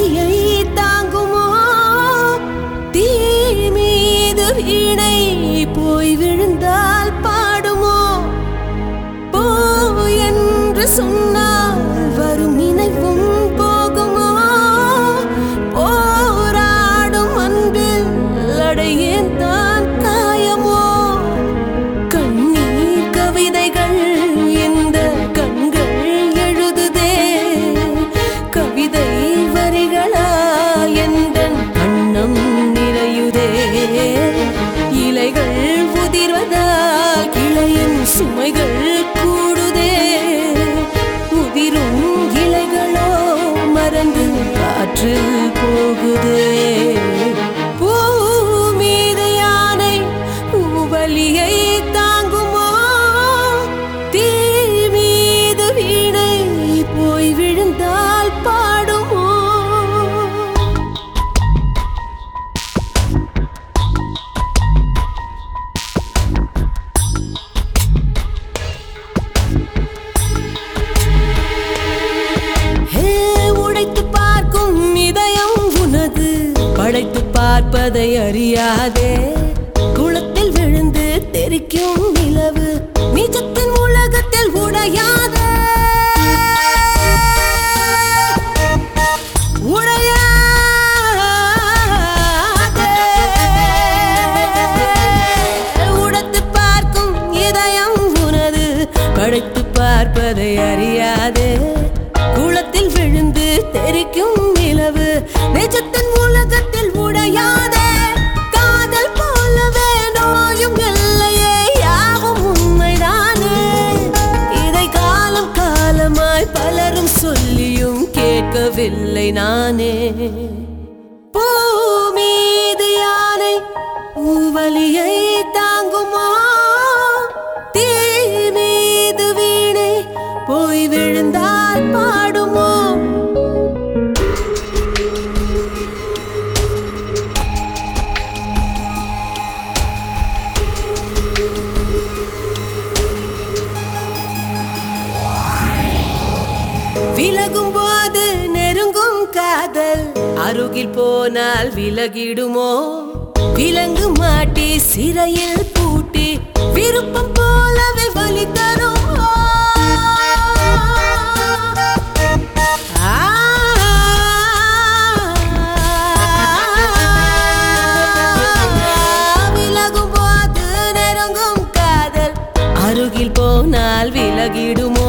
வலியை தாங்குமோ தீ மீது வீணை போய் விழுந்தால் பாடுமோ போ என்று சொன்னால் வரும் நினைவும் போகுமோ போராடும் அன்பில் அடையேன் தான் காயமோ கண்ணீர் கவிதைகள் இந்த கண்கள் எழுதுதே கவிதை வரிகளா எந்த கண்ணம் நிறையுதே இலைகள் உதிர்வதால் கிளையின் சுமைகள் கூடுதே உதிரும் இலைகளோ மறந்து காற்றில் போகுதே பூ மீது யானை வலியை தாங்குமோ தீ மீது வீணை போய் விழுந்தால் பாடுமோ ஹே, உடைத்து பார்க்கும் இதயம் உனது படைத்து பார்ப்பதை அறியாதே குளத்தில் விழுந்து தெரிக்கும் நிலவு நிஜத்தின் உலகத்தில் உடையாதே உடையாதே. உடைத்து பார்க்கும் இதயம் உனது படைத்து பார்ப்பதை அறியாதே குளத்தில் விழுந்து தெரிக்கும் நிலவு நிஜத்தின் உலகத்தில் உடையாதே காதல் போலவே நோயும் இல்லையே யாவும் உண்மைதானே இதை காலம் காலமாய் பலரும் சொல்லியும் கேட்கவில்லை நானே பூ மீது யானை பூவலியை தாங்குமா தீ மீது வீணை போய் விழுந்தால் பாடுமோ விலகும் போது நெருங்கும் காதல் அருகில் போனால் விலகிடுமோ விலங்கு மாட்டி சிறையில் பூட்டி விருப்பம் போலவே வலி தருமோ ஆ, விலகும் போது நெருங்கும் காதல் அருகில் போனால் விலகிடுமோ